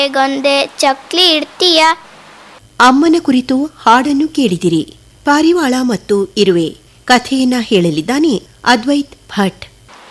ಗೊಂದೆ ಚಕ್ಲಿ ಇಡ್ತೀಯ ಅಮ್ಮನ ಕುರಿತು ಹಾಡನ್ನು ಕೇಳಿದಿರಿ ಪಾರಿವಾಳ ಮತ್ತು ಇರುವೆ ಕಥೆಯನ್ನ ಹೇಳಲಿದ್ದಾನೆ ಅದ್ವೈತ್ ಭಟ್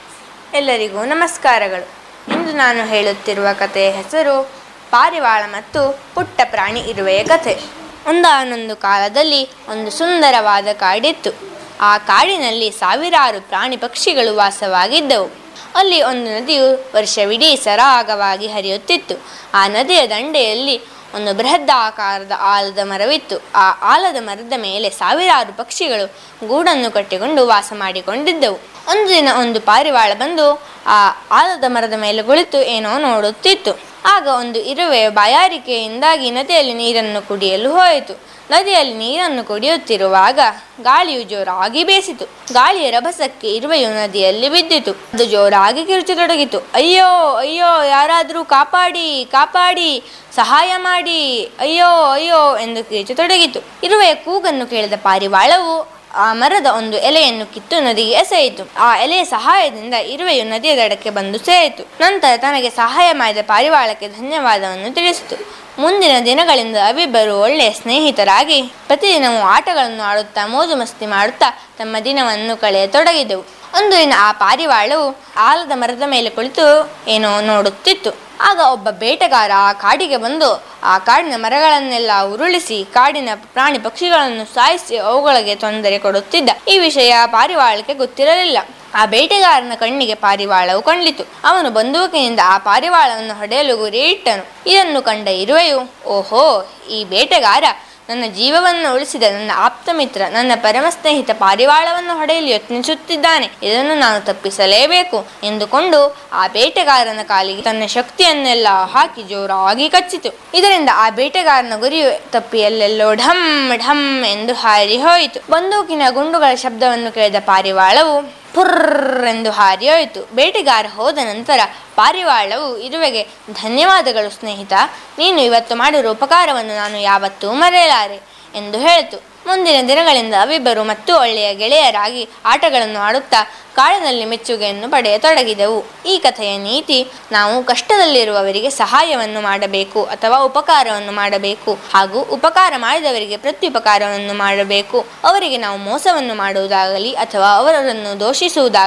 ಎಲ್ಲರಿಗೂ ನಮಸ್ಕಾರಗಳು ಇಂದು ನಾನು ಹೇಳುತ್ತಿರುವ ಕಥೆಯ ಹೆಸರು ಪಾರಿವಾಳ ಮತ್ತು ಪುಟ್ಟ ಪ್ರಾಣಿ ಇರುವೆಯ ಕಥೆ ಒಂದಾನೊಂದು ಕಾಲದಲ್ಲಿ ಒಂದು ಸುಂದರವಾದ ಕಾಡಿತ್ತು ಆ ಕಾಡಿನಲ್ಲಿ ಸಾವಿರಾರು ಪ್ರಾಣಿ ಪಕ್ಷಿಗಳು ವಾಸವಾಗಿದ್ದವು ಅಲ್ಲಿ ಒಂದು ನದಿಯು ವರ್ಷವಿಡೀ ಸರಾಗವಾಗಿ ಹರಿಯುತ್ತಿತ್ತು ಆ ನದಿಯ ದಂಡೆಯಲ್ಲಿ ಒಂದು ಬೃಹದಾಕಾರದ ಆಲದ ಮರವಿತ್ತು ಆ ಆಲದ ಮರದ ಮೇಲೆ ಸಾವಿರಾರು ಪಕ್ಷಿಗಳು ಗೂಡನ್ನು ಕಟ್ಟಿಕೊಂಡು ವಾಸ ಮಾಡಿಕೊಂಡಿದ್ದವು ಒಂದು ದಿನ ಒಂದು ಪಾರಿವಾಳ ಬಂದು ಆ ಆಲದ ಮರದ ಮೇಲೆ ಕುಳಿತು ಏನೋ ನೋಡುತ್ತಿತ್ತು ಆಗ ಒಂದು ಇರುವೆ ಬಾಯಾರಿಕೆಯಿಂದಾಗಿ ನದಿಯಲ್ಲಿ ನೀರನ್ನು ಕುಡಿಯಲು ಹೋಯಿತು ನದಿಯಲ್ಲಿ ನೀರನ್ನು ಕುಡಿಯುತ್ತಿರುವಾಗ ಗಾಳಿಯು ಜೋರಾಗಿ ಬೇಸಿತು ಗಾಳಿಯ ರಭಸಕ್ಕೆ ಇರುವೆಯು ನದಿಯಲ್ಲಿ ಬಿದ್ದಿತು ಅದು ಜೋರಾಗಿ ಕಿರುಚತೊಡಗಿತು ಅಯ್ಯೋ ಅಯ್ಯೋ ಯಾರಾದರೂ ಕಾಪಾಡಿ ಕಾಪಾಡಿ ಸಹಾಯ ಮಾಡಿ ಅಯ್ಯೋ ಅಯ್ಯೋ ಎಂದು ಕಿರುಚತೊಡಗಿತು ಇರುವೆಯ ಕೂಗನ್ನು ಕೇಳಿದ ಪಾರಿವಾಳವು ಆ ಮರದ ಒಂದು ಎಲೆಯನ್ನು ಕಿತ್ತು ನದಿಗೆ ಎಸೆಯಿತು ಆ ಎಲೆಯ ಸಹಾಯದಿಂದ ಇರುವೆಯು ನದಿಯ ದಡಕ್ಕೆ ಬಂದು ಸೇರಿತು ನಂತರ ತನಗೆ ಸಹಾಯ ಮಾಡಿದ ಪಾರಿವಾಳಕ್ಕೆ ಧನ್ಯವಾದವನ್ನು ತಿಳಿಸಿತು ಮುಂದಿನ ದಿನಗಳಿಂದ ಅವಿಬ್ಬರು ಒಳ್ಳೆಯ ಸ್ನೇಹಿತರಾಗಿ ಪ್ರತಿದಿನವೂ ಆಟಗಳನ್ನು ಆಡುತ್ತಾ ಮೋಜು ಮಸ್ತಿ ಮಾಡುತ್ತಾ ತಮ್ಮ ದಿನವನ್ನು ಕಳೆಯತೊಡಗಿದೆವು ಒಂದು ದಿನ ಆ ಪಾರಿವಾಳವು ಆಲದ ಮರದ ಮೇಲೆ ಕುಳಿತು ಏನೋ ನೋಡುತ್ತಿತ್ತು ಆಗ ಒಬ್ಬ ಬೇಟೆಗಾರ ಆ ಕಾಡಿಗೆ ಬಂದು ಆ ಕಾಡಿನ ಮರಗಳನ್ನೆಲ್ಲ ಉರುಳಿಸಿ ಕಾಡಿನ ಪ್ರಾಣಿ ಪಕ್ಷಿಗಳನ್ನು ಸಾಯಿಸಿ ಅವುಗಳಿಗೆ ತೊಂದರೆ ಕೊಡುತ್ತಿದ್ದ ಈ ವಿಷಯ ಪಾರಿವಾಳಕ್ಕೆ ಗೊತ್ತಿರಲಿಲ್ಲ ಆ ಬೇಟೆಗಾರನ ಕಣ್ಣಿಗೆ ಪಾರಿವಾಳವು ಕಂಡಿತು ಅವನು ಬಂದೂಕಿನಿಂದ ಆ ಪಾರಿವಾಳವನ್ನು ಹೊಡೆಯಲು ಗುರಿಯಿಟ್ಟನು ಇದನ್ನು ಕಂಡ ಇರುವೆಯು ಓಹೋ ಈ ಬೇಟೆಗಾರ ನನ್ನ ಜೀವವನ್ನು ಉಳಿಸಿದ ನನ್ನ ಆಪ್ತ ಮಿತ್ರ ನನ್ನ ಪರಮ ಸ್ನೇಹಿತ ಪಾರಿವಾಳವನ್ನು ಹೊಡೆಯಲು ಯತ್ನಿಸುತ್ತಿದ್ದಾನೆ ಇದನ್ನು ನಾನು ತಪ್ಪಿಸಲೇಬೇಕು ಎಂದುಕೊಂಡು ಆ ಬೇಟೆಗಾರನ ಕಾಲಿಗೆ ತನ್ನ ಶಕ್ತಿಯನ್ನೆಲ್ಲ ಹಾಕಿ ಜೋರಾಗಿ ಕಚ್ಚಿತು ಇದರಿಂದ ಆ ಬೇಟೆಗಾರನ ಗುರಿಯು ತಪ್ಪಿ ಎಲ್ಲೆಲ್ಲೋ ಢಮ್ ಢಮ್ ಎಂದು ಹಾರಿ ಹೋಯಿತು ಬಂದೂಕಿನ ಗುಂಡುಗಳ ಶಬ್ದವನ್ನು ಕೇಳಿದ ಪಾರಿವಾಳವು ಪುರ್ರ್ ಎಂದು ಹಾರಿ ಹೋಯಿತು ಬೇಟೆಗಾರ ಹೋದ ನಂತರ ಪಾರಿವಾಳವು ಇರುವೆಗೆ ಧನ್ಯವಾದಗಳು ಸ್ನೇಹಿತ ನೀನು ಇವತ್ತು ಮಾಡಿರುವ ಉಪಕಾರವನ್ನು ನಾನು ಯಾವತ್ತೂ ಮರೆಯಲಾರೆ ಎಂದು ಹೇಳಿತು ಮುಂದಿನ ದಿನಗಳಿಂದ ಅವಿಬ್ಬರು ಮತ್ತು ಒಳ್ಳೆಯ ಗೆಳೆಯರಾಗಿ ಆಟಗಳನ್ನು ಆಡುತ್ತಾ ಕಾಡಿನಲ್ಲಿ ಮೆಚ್ಚುಗೆಯನ್ನು ಪಡೆಯತೊಡಗಿದೆವು ಈ ಕಥೆಯ ನೀತಿ ನಾವು ಕಷ್ಟದಲ್ಲಿರುವವರಿಗೆ ಸಹಾಯವನ್ನು ಮಾಡಬೇಕು ಅಥವಾ ಉಪಕಾರವನ್ನು ಮಾಡಬೇಕು ಹಾಗೂ ಉಪಕಾರ ಮಾಡಿದವರಿಗೆ ಪ್ರತ್ಯುಪಕಾರವನ್ನು ಮಾಡಬೇಕು ಅವರಿಗೆ ನಾವು ಮೋಸವನ್ನು ಮಾಡುವುದಾಗಲಿ ಅಥವಾ ಅವರನ್ನು ದೋಷಿಸುವುದಾಗಲಿ